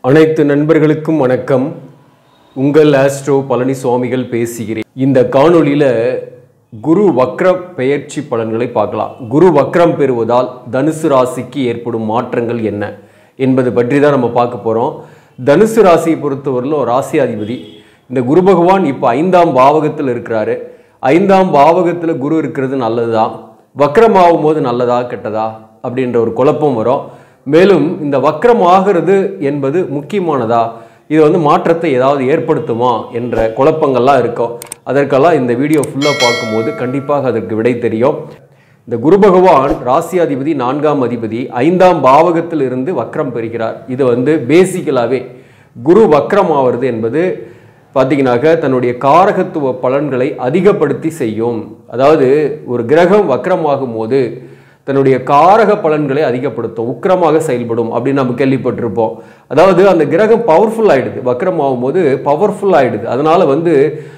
அனைத்து நண்பர்களுக்கும் வணக்கம் உங்கள் ஆஸ்ட்ரோ பழனி சுவாமிகள் பேசுகிறேன் இந்த காணொளியில் குரு வக்ர பெயர்ச்சி பலன்களை பார்க்கலாம் குரு வக்ரம் பெறுவதால் தனுசு ராசிக்கு ஏற்படும் மாற்றங்கள் என்ன என்பது பற்றி தான் நம்ம பார்க்க போகிறோம் தனுசு ராசியை பொறுத்தவரையிலும் ராசியாதிபதி இந்த குரு பகவான் இப்போ ஐந்தாம் பாவகத்தில் இருக்கிறாரு ஐந்தாம் பாவகத்தில் குரு இருக்கிறது நல்லதுதான் வக்ரம் ஆகும்போது நல்லதா கெட்டதா அப்படின்ற ஒரு குழப்பம் வரும் மேலும் இந்த வக்ரம் ஆகிறது என்பது முக்கியமானதா இது வந்து மாற்றத்தை ஏதாவது ஏற்படுத்துமா என்ற குழப்பங்கள்லாம் இருக்கும் அதற்கெல்லாம் இந்த வீடியோ ஃபுல்லாக பார்க்கும்போது கண்டிப்பாக அதற்கு விடை தெரியும் இந்த குரு பகவான் ராசியாதிபதி நான்காம் அதிபதி ஐந்தாம் பாவகத்தில் இருந்து வக்ரம் பெறுகிறார் இது வந்து பேசிக்கலாகவே குரு வக்ரம் ஆவது என்பது பார்த்தீங்கன்னாக்க தன்னுடைய காரகத்துவ பலன்களை அதிகப்படுத்தி செய்யும் அதாவது ஒரு கிரகம் வக்ரமாகும் போது தன்னுடைய காரக பலன்களை அதிகப்படுத்தும் உக்கிரமாக செயல்படும் அப்படின்னு நம்ம கேள்விப்பட்டிருப்போம் அதாவது அந்த கிரகம் பவர்ஃபுல் ஆயிடுது வக்ரம் ஆகும்போது பவர்ஃபுல் ஆயிடுது அதனால வந்து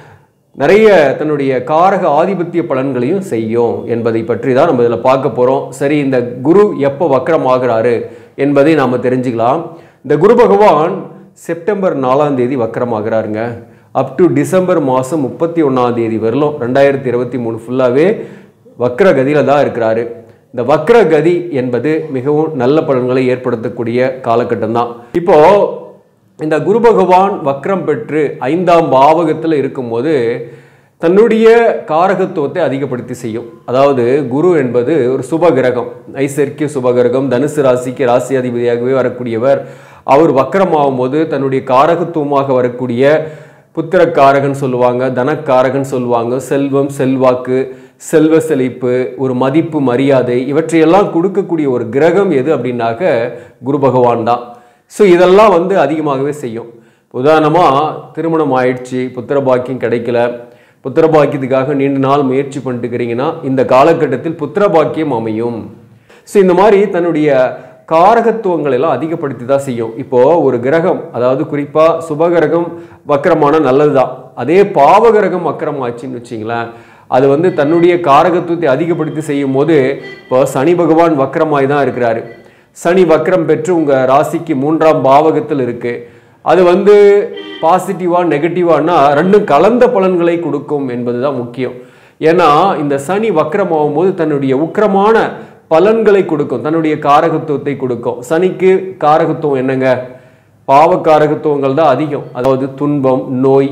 நிறைய தன்னுடைய காரக ஆதிபத்திய பலன்களையும் செய்யும் என்பதை பற்றி தான் நம்ம இதில் பார்க்க போகிறோம் சரி இந்த குரு எப்போ வக்ரம் ஆகிறாரு என்பதை நாம் தெரிஞ்சுக்கலாம் இந்த குரு பகவான் செப்டம்பர் நாலாம் தேதி வக்ரமாகிறாருங்க அப் டு டிசம்பர் மாதம் முப்பத்தி ஒன்றாம் தேதி வரலும் ரெண்டாயிரத்தி இருபத்தி மூணு ஃபுல்லாகவே வக்ர கதியில் தான் இருக்கிறாரு இந்த வக்ர கதி என்பது மிகவும் நல்ல பலன்களை ஏற்படுத்தக்கூடிய காலகட்டம் தான் இப்போ இந்த குரு பகவான் வக்ரம் பெற்று ஐந்தாம் பாவகத்தில் இருக்கும்போது தன்னுடைய காரகத்துவத்தை அதிகப்படுத்தி செய்யும் அதாவது குரு என்பது ஒரு சுப கிரகம் ஐசர்க்கிய சுப கிரகம் தனுசு ராசிக்கு ராசி அதிபதியாகவே வரக்கூடியவர் அவர் வக்ரமாகும் போது தன்னுடைய காரகத்துவமாக வரக்கூடிய புத்திரக்காரகன் சொல்லுவாங்க தனக்காரகன் சொல்லுவாங்க செல்வம் செல்வாக்கு செல்வ செழிப்பு ஒரு மதிப்பு மரியாதை இவற்றையெல்லாம் கொடுக்கக்கூடிய ஒரு கிரகம் எது அப்படின்னாக்க குரு பகவான் தான் ஸோ இதெல்லாம் வந்து அதிகமாகவே செய்யும் உதாரணமாக திருமணம் ஆயிடுச்சு புத்திர பாக்கியம் கிடைக்கல புத்திர பாக்கியத்துக்காக நீண்ட நாள் முயற்சி பண்ணிட்டுக்கிறீங்கன்னா இந்த காலகட்டத்தில் புத்திர பாக்கியம் அமையும் ஸோ இந்த மாதிரி தன்னுடைய காரகத்துவங்கள் எல்லாம் அதிகப்படுத்தி தான் செய்யும் இப்போ ஒரு கிரகம் அதாவது குறிப்பாக சுபகிரகம் வக்கரமான நல்லது தான் அதே பாவகிரகம் வக்கரம் ஆச்சுன்னு வச்சிங்களேன் அது வந்து தன்னுடைய காரகத்துவத்தை அதிகப்படுத்தி செய்யும் போது இப்போ சனி பகவான் வக்கரமாய் தான் இருக்கிறாரு சனி வக்கரம் பெற்று உங்கள் ராசிக்கு மூன்றாம் பாவகத்தில் இருக்கு அது வந்து பாசிட்டிவா நெகட்டிவானா ரெண்டும் கலந்த பலன்களை கொடுக்கும் என்பது தான் முக்கியம் ஏன்னா இந்த சனி வக்கரமாகும் போது தன்னுடைய உக்கிரமான பலன்களை கொடுக்கும் தன்னுடைய காரகத்துவத்தை கொடுக்கும் சனிக்கு காரகத்துவம் என்னங்க பாவ காரகத்துவங்கள் தான் அதிகம் அதாவது துன்பம் நோய்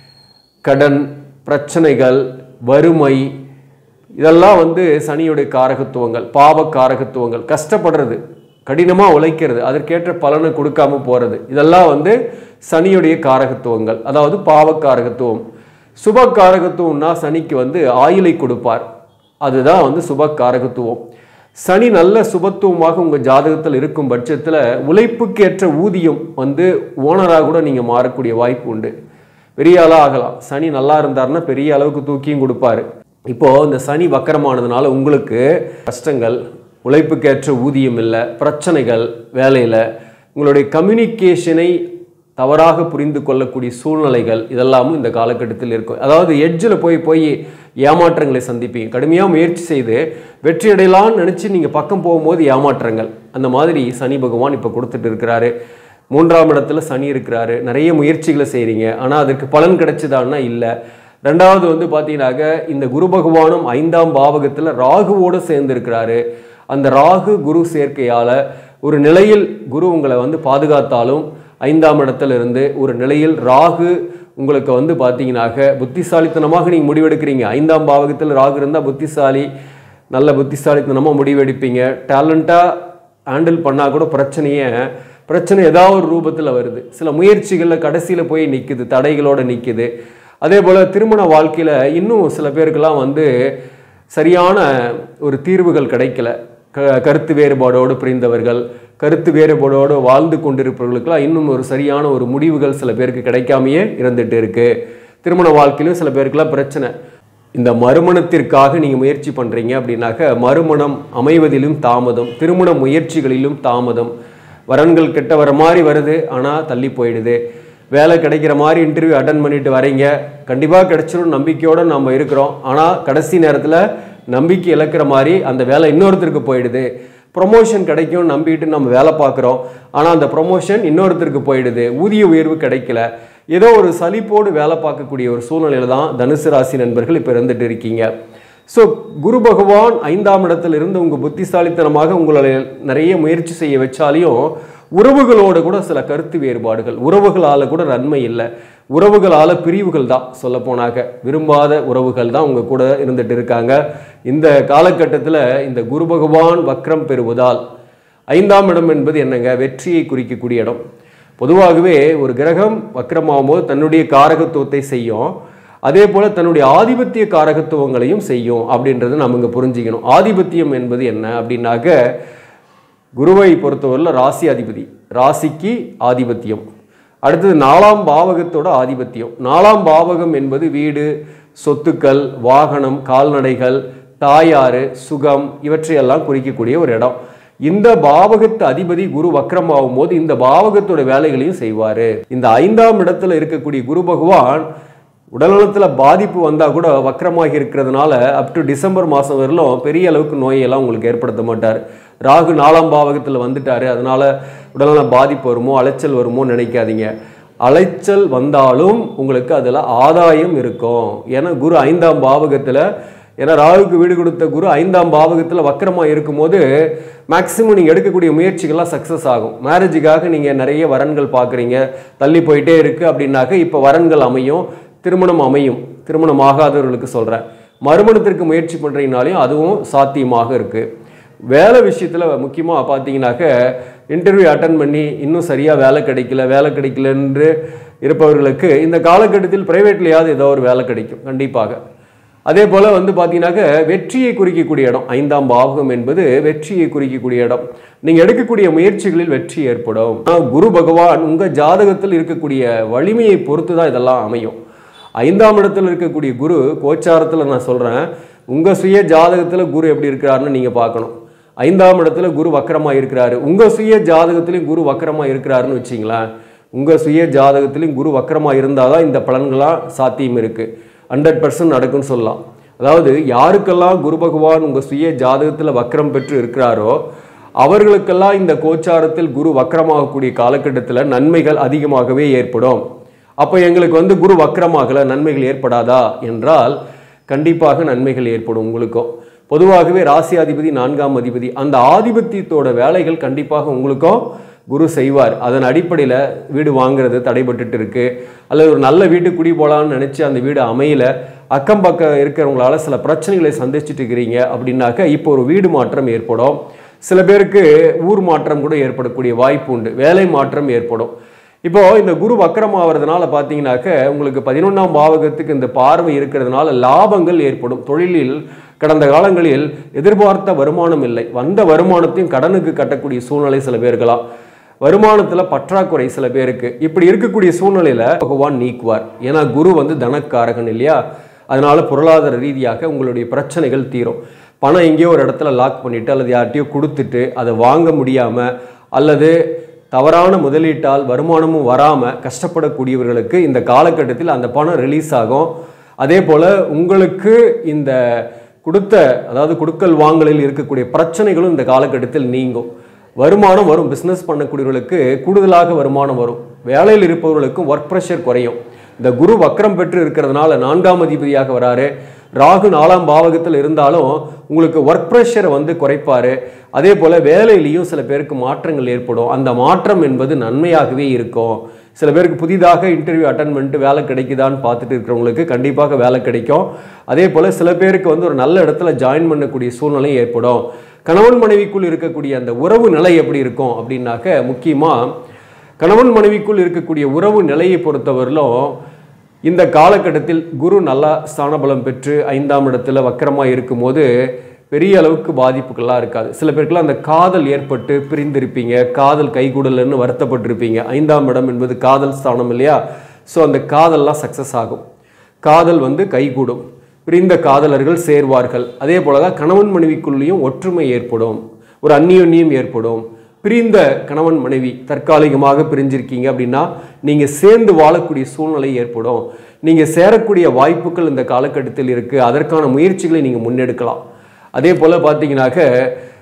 கடன் பிரச்சனைகள் வறுமை இதெல்லாம் வந்து சனியுடைய காரகத்துவங்கள் பாவ காரகத்துவங்கள் கஷ்டப்படுறது கடினமாக உழைக்கிறது அதற்கேற்ற பலனை கொடுக்காம போகிறது இதெல்லாம் வந்து சனியுடைய காரகத்துவங்கள் அதாவது பாவ காரகத்துவம் சுப காரகத்துவம்னா சனிக்கு வந்து ஆயுளை கொடுப்பார் அதுதான் வந்து சுப காரகத்துவம் சனி நல்ல சுபத்துவமாக உங்கள் ஜாதகத்தில் இருக்கும் பட்சத்தில் உழைப்புக்கேற்ற ஊதியம் வந்து ஓனராக கூட நீங்கள் மாறக்கூடிய வாய்ப்பு உண்டு பெரிய ஆளாக ஆகலாம் சனி நல்லா இருந்தாருன்னா பெரிய அளவுக்கு தூக்கியும் கொடுப்பாரு இப்போ இந்த சனி வக்கரமானதுனால உங்களுக்கு கஷ்டங்கள் உழைப்புக்கேற்ற ஊதியம் இல்லை பிரச்சனைகள் வேலையில் உங்களுடைய கம்யூனிகேஷனை தவறாக புரிந்து கொள்ளக்கூடிய சூழ்நிலைகள் இதெல்லாமும் இந்த காலகட்டத்தில் இருக்கும் அதாவது எட்ஜில் போய் போய் ஏமாற்றங்களை சந்திப்பீங்க கடுமையாக முயற்சி செய்து வெற்றி அடையலாம்னு நினச்சி நீங்கள் பக்கம் போகும்போது ஏமாற்றங்கள் அந்த மாதிரி சனி பகவான் இப்போ கொடுத்துட்டு இருக்கிறாரு மூன்றாம் இடத்துல சனி இருக்கிறாரு நிறைய முயற்சிகளை செய்கிறீங்க ஆனால் அதற்கு பலன் கிடைச்சதான்னா இல்லை ரெண்டாவது வந்து பார்த்தீங்கன்னாக்க இந்த குரு பகவானும் ஐந்தாம் பாவகத்தில் ராகுவோடு சேர்ந்து இருக்கிறாரு அந்த ராகு குரு சேர்க்கையால் ஒரு நிலையில் குரு உங்களை வந்து பாதுகாத்தாலும் ஐந்தாம் இடத்துல இருந்து ஒரு நிலையில் ராகு உங்களுக்கு வந்து பார்த்தீங்கன்னாக்க புத்திசாலித்தனமாக நீங்கள் முடிவெடுக்கிறீங்க ஐந்தாம் பாவகத்தில் ராகு இருந்தால் புத்திசாலி நல்ல புத்திசாலித்தனமாக முடிவெடுப்பீங்க டேலண்ட்டாக ஹேண்டில் பண்ணால் கூட பிரச்சனையை பிரச்சனை ஏதாவது ஒரு ரூபத்தில் வருது சில முயற்சிகளில் கடைசியில் போய் நிற்குது தடைகளோடு நிற்குது அதே போல் திருமண வாழ்க்கையில் இன்னும் சில பேருக்கெல்லாம் வந்து சரியான ஒரு தீர்வுகள் கிடைக்கல க கருத்து வேறுபாடோடு பிரிந்தவர்கள் கருத்து வேறுபாடோடு வாழ்ந்து கொண்டிருப்பவர்களுக்கெல்லாம் இன்னும் ஒரு சரியான ஒரு முடிவுகள் சில பேருக்கு கிடைக்காமையே இருந்துட்டு இருக்கு திருமண வாழ்க்கையிலும் சில பேருக்கெல்லாம் பிரச்சனை இந்த மறுமணத்திற்காக நீங்கள் முயற்சி பண்ணுறீங்க அப்படின்னாக்க மறுமணம் அமைவதிலும் தாமதம் திருமண முயற்சிகளிலும் தாமதம் வரன்கள் கிட்ட வர மாதிரி வருது ஆனால் தள்ளி போயிடுது வேலை கிடைக்கிற மாதிரி இன்டர்வியூ அட்டன் பண்ணிட்டு வரீங்க கண்டிப்பாக கிடைச்சிரும் நம்பிக்கையோடு நம்ம இருக்கிறோம் ஆனால் கடைசி நேரத்தில் நம்பிக்கை இழக்கிற மாதிரி அந்த வேலை இன்னொருத்தருக்கு போயிடுது ப்ரொமோஷன் கிடைக்கும் நம்பிட்டு நம்ம வேலை பார்க்குறோம் ஆனால் அந்த ப்ரொமோஷன் இன்னொருத்தருக்கு போயிடுது ஊதிய உயர்வு கிடைக்கல ஏதோ ஒரு சலிப்போடு வேலை பார்க்கக்கூடிய ஒரு சூழ்நிலையில தான் தனுசு ராசி நண்பர்கள் இப்போ இருந்துட்டு இருக்கீங்க ஸோ குரு பகவான் ஐந்தாம் இடத்துல இருந்து உங்கள் புத்திசாலித்தனமாக உங்களை நிறைய முயற்சி செய்ய வச்சாலையும் உறவுகளோட கூட சில கருத்து வேறுபாடுகள் உறவுகளால் கூட நன்மை இல்லை உறவுகளால் பிரிவுகள் தான் சொல்ல போனாக்க விரும்பாத உறவுகள் தான் உங்கள் கூட இருந்துட்டு இருக்காங்க இந்த காலகட்டத்தில் இந்த குரு பகவான் வக்ரம் பெறுவதால் ஐந்தாம் இடம் என்பது என்னங்க வெற்றியை குறிக்கக்கூடிய இடம் பொதுவாகவே ஒரு கிரகம் வக்ரமாகும் போது தன்னுடைய காரகத்துவத்தை செய்யும் அதே போல தன்னுடைய ஆதிபத்திய காரகத்துவங்களையும் செய்யும் அப்படின்றது நம்ம இங்கே புரிஞ்சுக்கணும் ஆதிபத்தியம் என்பது என்ன அப்படின்னாக்க குருவை பொறுத்தவரையில் ராசி அதிபதி ராசிக்கு ஆதிபத்தியம் அடுத்தது நாலாம் பாவகத்தோட ஆதிபத்தியம் நாலாம் பாவகம் என்பது வீடு சொத்துக்கள் வாகனம் கால்நடைகள் தாயாறு சுகம் இவற்றையெல்லாம் குறிக்கக்கூடிய ஒரு இடம் இந்த பாவகத்து அதிபதி குரு வக்ரமாகும் போது இந்த பாவகத்தோட வேலைகளையும் செய்வார் இந்த ஐந்தாம் இடத்துல இருக்கக்கூடிய குரு பகவான் உடல்நலத்தில் பாதிப்பு வந்தால் கூட வக்கரமாகி இருக்கிறதுனால அப் டு டிசம்பர் மாதம் வரலும் பெரிய அளவுக்கு நோயெல்லாம் உங்களுக்கு ஏற்படுத்த மாட்டார் ராகு நாலாம் பாவகத்தில் வந்துட்டார் அதனால உடல்நல பாதிப்பு வருமோ அலைச்சல் வருமோ நினைக்காதீங்க அலைச்சல் வந்தாலும் உங்களுக்கு அதில் ஆதாயம் இருக்கும் ஏன்னா குரு ஐந்தாம் பாவகத்தில் ஏன்னா ராகுக்கு வீடு கொடுத்த குரு ஐந்தாம் பாவகத்தில் வக்கரமாக இருக்கும்போது மேக்ஸிமம் நீங்கள் எடுக்கக்கூடிய முயற்சிகள்லாம் சக்ஸஸ் ஆகும் மேரேஜுக்காக நீங்கள் நிறைய வரன்கள் பார்க்குறீங்க தள்ளி போயிட்டே இருக்குது அப்படின்னாக்க இப்போ வரன்கள் அமையும் திருமணம் அமையும் திருமணம் ஆகாதவர்களுக்கு சொல்கிறேன் மறுமணத்திற்கு முயற்சி பண்ணுறீங்கனாலையும் அதுவும் சாத்தியமாக இருக்குது வேலை விஷயத்தில் முக்கியமாக பார்த்தீங்கன்னாக்க இன்டர்வியூ அட்டன் பண்ணி இன்னும் சரியாக வேலை கிடைக்கல வேலை கிடைக்கலன்று இருப்பவர்களுக்கு இந்த காலகட்டத்தில் ப்ரைவேட்லையாவது ஏதோ ஒரு வேலை கிடைக்கும் கண்டிப்பாக அதே போல் வந்து பார்த்தீங்கன்னாக்க வெற்றியை குறிக்கக்கூடிய இடம் ஐந்தாம் பாவகம் என்பது வெற்றியை குறிக்கக்கூடிய இடம் நீங்கள் எடுக்கக்கூடிய முயற்சிகளில் வெற்றி ஏற்படும் ஆனா, குரு பகவான் உங்கள் ஜாதகத்தில் இருக்கக்கூடிய வலிமையை பொறுத்து தான் இதெல்லாம் அமையும் ஐந்தாம் இடத்துல இருக்கக்கூடிய குரு கோச்சாரத்தில் நான் சொல்கிறேன் உங்கள் சுய ஜாதகத்தில் குரு எப்படி இருக்கிறாருன்னு நீங்கள் பார்க்கணும் ஐந்தாம் இடத்துல குரு வக்கரமாக இருக்கிறாரு உங்கள் சுய ஜாதகத்திலையும் குரு வக்கரமாக இருக்கிறாருன்னு வச்சிங்களேன் உங்கள் சுய ஜாதகத்திலையும் குரு வக்கரமாக இருந்தால் தான் இந்த பலன்களாம் சாத்தியம் இருக்குது ஹண்ட்ரட் பர்சன்ட் நடக்கும்னு சொல்லலாம் அதாவது யாருக்கெல்லாம் குரு பகவான் உங்கள் சுய ஜாதகத்தில் வக்கரம் பெற்று இருக்கிறாரோ அவர்களுக்கெல்லாம் இந்த கோச்சாரத்தில் குரு வக்கரமாகக்கூடிய காலகட்டத்தில் நன்மைகள் அதிகமாகவே ஏற்படும் அப்போ எங்களுக்கு வந்து குரு வக்கரமாகல நன்மைகள் ஏற்படாதா என்றால் கண்டிப்பாக நன்மைகள் ஏற்படும் உங்களுக்கும் பொதுவாகவே ராசி அதிபதி நான்காம் அதிபதி அந்த ஆதிபத்தியத்தோட வேலைகள் கண்டிப்பாக உங்களுக்கும் குரு செய்வார் அதன் அடிப்படையில் வீடு வாங்குறது தடைபட்டுட்டு இருக்கு அல்லது ஒரு நல்ல வீட்டுக்கு குடி போகலான்னு நினச்சி அந்த வீடு அமையல அக்கம் பக்கம் இருக்கிறவங்களால சில பிரச்சனைகளை சந்திச்சுட்டு இருக்கிறீங்க அப்படின்னாக்க இப்போ ஒரு வீடு மாற்றம் ஏற்படும் சில பேருக்கு ஊர் மாற்றம் கூட ஏற்படக்கூடிய வாய்ப்பு உண்டு வேலை மாற்றம் ஏற்படும் இப்போ இந்த குரு வக்கரம் ஆகிறதுனால பார்த்தீங்கன்னாக்க உங்களுக்கு பதினொன்றாம் பாவகத்துக்கு இந்த பார்வை இருக்கிறதுனால லாபங்கள் ஏற்படும் தொழிலில் கடந்த காலங்களில் எதிர்பார்த்த வருமானம் இல்லை வந்த வருமானத்தையும் கடனுக்கு கட்டக்கூடிய சூழ்நிலை சில பேருக்கலாம் வருமானத்தில் பற்றாக்குறை சில பேருக்கு இப்படி இருக்கக்கூடிய சூழ்நிலையில் பகவான் நீக்குவார் ஏன்னா குரு வந்து தனக்காரகன் இல்லையா அதனால பொருளாதார ரீதியாக உங்களுடைய பிரச்சனைகள் தீரும் பணம் எங்கேயோ ஒரு இடத்துல லாக் பண்ணிட்டு அல்லது யார்கிட்டயோ கொடுத்துட்டு அதை வாங்க முடியாமல் அல்லது தவறான முதலீட்டால் வருமானமும் வராமல் கஷ்டப்படக்கூடியவர்களுக்கு இந்த காலகட்டத்தில் அந்த பணம் ரிலீஸ் ஆகும் அதே போல் உங்களுக்கு இந்த கொடுத்த அதாவது கொடுக்கல் வாங்கலில் இருக்கக்கூடிய பிரச்சனைகளும் இந்த காலகட்டத்தில் நீங்கும் வருமானம் வரும் பிஸ்னஸ் பண்ணக்கூடியவர்களுக்கு கூடுதலாக வருமானம் வரும் வேலையில் இருப்பவர்களுக்கும் ஒர்க் ப்ரெஷர் குறையும் இந்த குரு வக்ரம் பெற்று இருக்கிறதுனால நான்காம் அதிபதியாக வராரு ராகு நாலாம் பாவகத்தில் இருந்தாலும் உங்களுக்கு ஒர்க் ப்ரெஷரை வந்து குறைப்பாரு அதே போல் வேலையிலையும் சில பேருக்கு மாற்றங்கள் ஏற்படும் அந்த மாற்றம் என்பது நன்மையாகவே இருக்கும் சில பேருக்கு புதிதாக இன்டர்வியூ அட்டன் பண்ணிட்டு வேலை கிடைக்குதான்னு பார்த்துட்டு இருக்கிறவங்களுக்கு கண்டிப்பாக வேலை கிடைக்கும் அதே போல் சில பேருக்கு வந்து ஒரு நல்ல இடத்துல ஜாயின் பண்ணக்கூடிய சூழ்நிலை ஏற்படும் கணவன் மனைவிக்குள் இருக்கக்கூடிய அந்த உறவு நிலை எப்படி இருக்கும் அப்படின்னாக்க முக்கியமாக கணவன் மனைவிக்குள் இருக்கக்கூடிய உறவு நிலையை பொறுத்தவரையிலும் இந்த காலகட்டத்தில் குரு நல்லா ஸ்தானபலம் பெற்று ஐந்தாம் இடத்துல வக்கரமாக இருக்கும்போது பெரிய அளவுக்கு பாதிப்புகள்லாம் இருக்காது சில பேருக்குலாம் அந்த காதல் ஏற்பட்டு பிரிந்திருப்பீங்க காதல் கைகூடலன்னு வருத்தப்பட்டிருப்பீங்க ஐந்தாம் இடம் என்பது காதல் ஸ்தானம் இல்லையா ஸோ அந்த காதல்லாம் சக்ஸஸ் ஆகும் காதல் வந்து கைகூடும் பிரிந்த காதலர்கள் சேர்வார்கள் அதே போல தான் கணவன் மனைவிக்குள்ளேயும் ஒற்றுமை ஏற்படும் ஒரு அந்நியோன்யம் ஏற்படும் பிரிந்த கணவன் மனைவி தற்காலிகமாக பிரிஞ்சிருக்கீங்க அப்படின்னா நீங்கள் சேர்ந்து வாழக்கூடிய சூழ்நிலை ஏற்படும் நீங்கள் சேரக்கூடிய வாய்ப்புகள் இந்த காலகட்டத்தில் இருக்குது அதற்கான முயற்சிகளை நீங்கள் முன்னெடுக்கலாம் அதே போல் பார்த்தீங்கன்னாக்க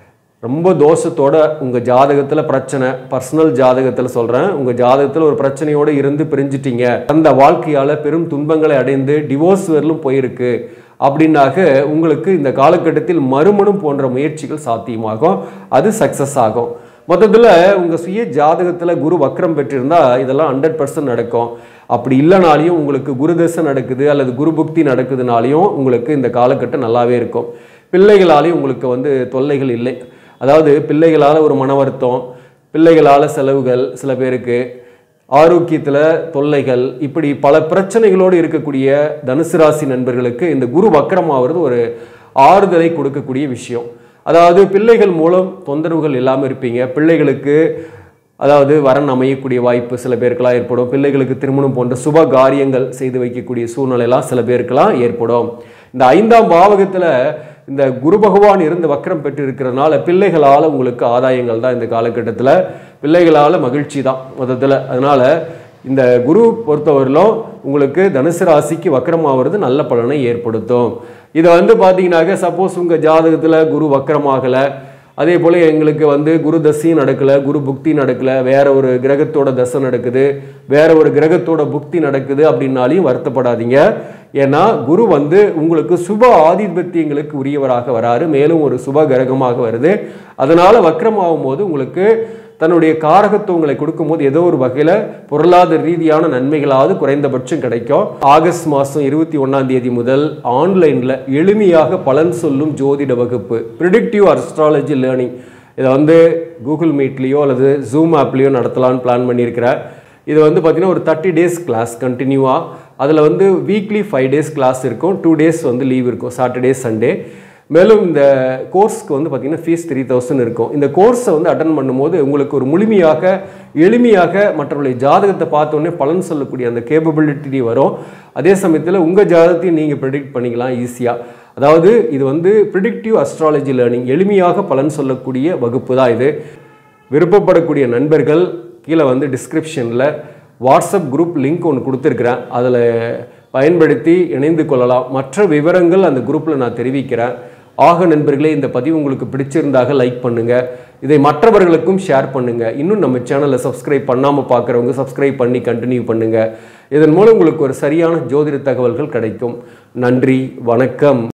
ரொம்ப தோஷத்தோட உங்கள் ஜாதகத்தில் பிரச்சனை பர்சனல் ஜாதகத்தில் சொல்கிறேன் உங்கள் ஜாதகத்தில் ஒரு பிரச்சனையோடு இருந்து பிரிஞ்சிட்டீங்க அந்த வாழ்க்கையால் பெரும் துன்பங்களை அடைந்து டிவோர்ஸ் வரலும் போயிருக்கு அப்படின்னாக்க உங்களுக்கு இந்த காலகட்டத்தில் மறுமணம் போன்ற முயற்சிகள் சாத்தியமாகும் அது சக்ஸஸ் ஆகும் மொத்தத்தில் உங்கள் சுய ஜாதகத்தில் குரு வக்ரம் பெற்றிருந்தா இதெல்லாம் ஹண்ட்ரட் பர்சன்ட் நடக்கும் அப்படி இல்லைனாலையும் உங்களுக்கு குரு தசை நடக்குது அல்லது குரு புக்தி நடக்குதுனாலையும் உங்களுக்கு இந்த காலகட்டம் நல்லாவே இருக்கும் பிள்ளைகளாலையும் உங்களுக்கு வந்து தொல்லைகள் இல்லை அதாவது பிள்ளைகளால் ஒரு மன வருத்தம் பிள்ளைகளால் செலவுகள் சில பேருக்கு ஆரோக்கியத்தில் தொல்லைகள் இப்படி பல பிரச்சனைகளோடு இருக்கக்கூடிய தனுசு ராசி நண்பர்களுக்கு இந்த குரு வக்கரமாகிறது ஒரு ஆறுதலை கொடுக்கக்கூடிய விஷயம் அதாவது பிள்ளைகள் மூலம் தொந்தரவுகள் இல்லாமல் இருப்பீங்க பிள்ளைகளுக்கு அதாவது வரன் அமையக்கூடிய வாய்ப்பு சில பேருக்கெல்லாம் ஏற்படும் பிள்ளைகளுக்கு திருமணம் போன்ற சுப காரியங்கள் செய்து வைக்கக்கூடிய சூழ்நிலையெல்லாம் சில பேருக்கெல்லாம் ஏற்படும் இந்த ஐந்தாம் பாவகத்தில் இந்த குரு பகவான் இருந்து வக்கரம் பெற்று இருக்கிறதுனால பிள்ளைகளால் உங்களுக்கு ஆதாயங்கள் தான் இந்த காலகட்டத்தில் பிள்ளைகளால் மகிழ்ச்சி தான் மொத்தத்தில் அதனால் இந்த குரு பொறுத்தவரையிலும் உங்களுக்கு தனுசு ராசிக்கு வக்கரம் ஆகிறது நல்ல பலனை ஏற்படுத்தும் இதை வந்து பார்த்தீங்கன்னாக்க சப்போஸ் உங்கள் ஜாதகத்தில் குரு வக்கரமாகலை அதே போல் எங்களுக்கு வந்து குரு தசையும் நடக்கலை குரு புக்தி நடக்கலை வேற ஒரு கிரகத்தோட தசை நடக்குது வேற ஒரு கிரகத்தோட புக்தி நடக்குது அப்படின்னாலையும் வருத்தப்படாதீங்க ஏன்னா குரு வந்து உங்களுக்கு சுப ஆதிபத்தியங்களுக்கு உரியவராக வராரு மேலும் ஒரு சுப கிரகமாக வருது அதனால வக்ரமாகும் போது உங்களுக்கு தன்னுடைய காரகத்துவங்களை கொடுக்கும்போது ஏதோ ஒரு வகையில் பொருளாதார ரீதியான நன்மைகளாவது குறைந்தபட்சம் கிடைக்கும் ஆகஸ்ட் மாதம் இருபத்தி ஒன்றாம் தேதி முதல் ஆன்லைனில் எளிமையாக பலன் சொல்லும் ஜோதிட வகுப்பு ப்ரிடிக்டிவ் அஸ்ட்ராலஜி லேர்னிங் இதை வந்து கூகுள் மீட்லேயோ அல்லது ஜூம் ஆப்லேயோ நடத்தலாம்னு பிளான் பண்ணியிருக்கிறேன் இது வந்து பார்த்திங்கன்னா ஒரு தேர்ட்டி டேஸ் கிளாஸ் கண்டினியூவாக அதில் வந்து வீக்லி ஃபைவ் டேஸ் கிளாஸ் இருக்கும் டூ டேஸ் வந்து லீவ் இருக்கும் சாட்டர்டே சண்டே மேலும் இந்த கோர்ஸ்க்கு வந்து பார்த்திங்கன்னா ஃபீஸ் த்ரீ தௌசண்ட் இருக்கும் இந்த கோர்ஸை வந்து அட்டன் பண்ணும்போது உங்களுக்கு ஒரு முழுமையாக எளிமையாக மற்றவர்களுடைய ஜாதகத்தை பார்த்தோன்னே பலன் சொல்லக்கூடிய அந்த கேப்பபிலிட்டி வரும் அதே சமயத்தில் உங்கள் ஜாதகத்தையும் நீங்கள் ப்ரெடிக்ட் பண்ணிக்கலாம் ஈஸியாக அதாவது இது வந்து ப்ரிடிக்டிவ் அஸ்ட்ராலஜி லேர்னிங் எளிமையாக பலன் சொல்லக்கூடிய வகுப்பு தான் இது விருப்பப்படக்கூடிய நண்பர்கள் கீழே வந்து டிஸ்கிரிப்ஷனில் வாட்ஸ்அப் குரூப் லிங்க் ஒன்று கொடுத்துருக்குறேன் அதில் பயன்படுத்தி இணைந்து கொள்ளலாம் மற்ற விவரங்கள் அந்த குரூப்பில் நான் தெரிவிக்கிறேன் ஆக நண்பர்களே இந்த பதிவு உங்களுக்கு பிடிச்சிருந்தாக லைக் பண்ணுங்கள் இதை மற்றவர்களுக்கும் ஷேர் பண்ணுங்கள் இன்னும் நம்ம சேனலை சப்ஸ்கிரைப் பண்ணாமல் பார்க்குறவங்க சப்ஸ்கிரைப் பண்ணி கண்டினியூ பண்ணுங்கள் இதன் மூலம் உங்களுக்கு ஒரு சரியான ஜோதிட தகவல்கள் கிடைக்கும் நன்றி வணக்கம்